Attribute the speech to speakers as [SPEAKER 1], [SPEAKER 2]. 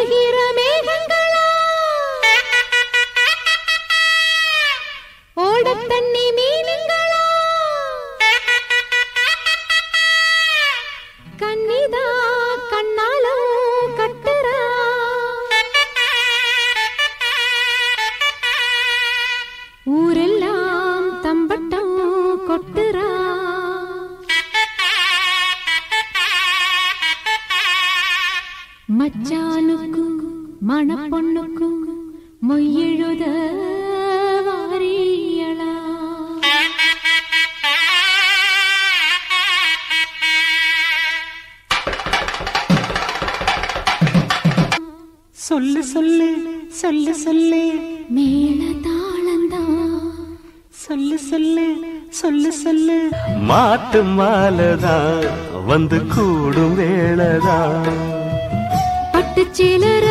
[SPEAKER 1] வருகிற மேகங்களா ஓடத் தண்ணி மீனுங்களா கண்ணிதா கண்ணாலும் கட்டுறா ஊரெல்லாம் தம்பட்டம் கொட்டுறா மச்சானுக்கும் மணப்பொண்ணுக்கும் மொய்யெழுத வாரியளா
[SPEAKER 2] சொல்லு சொல்லு சொல்லு சொல்லு
[SPEAKER 1] மேல தாளந்தான்
[SPEAKER 2] சொல்லு சொல்லு சொல்லு சொல்லு மாட்டு மாலதான் வந்து கூடும் வேளதான்
[SPEAKER 1] பட்டுச்சேல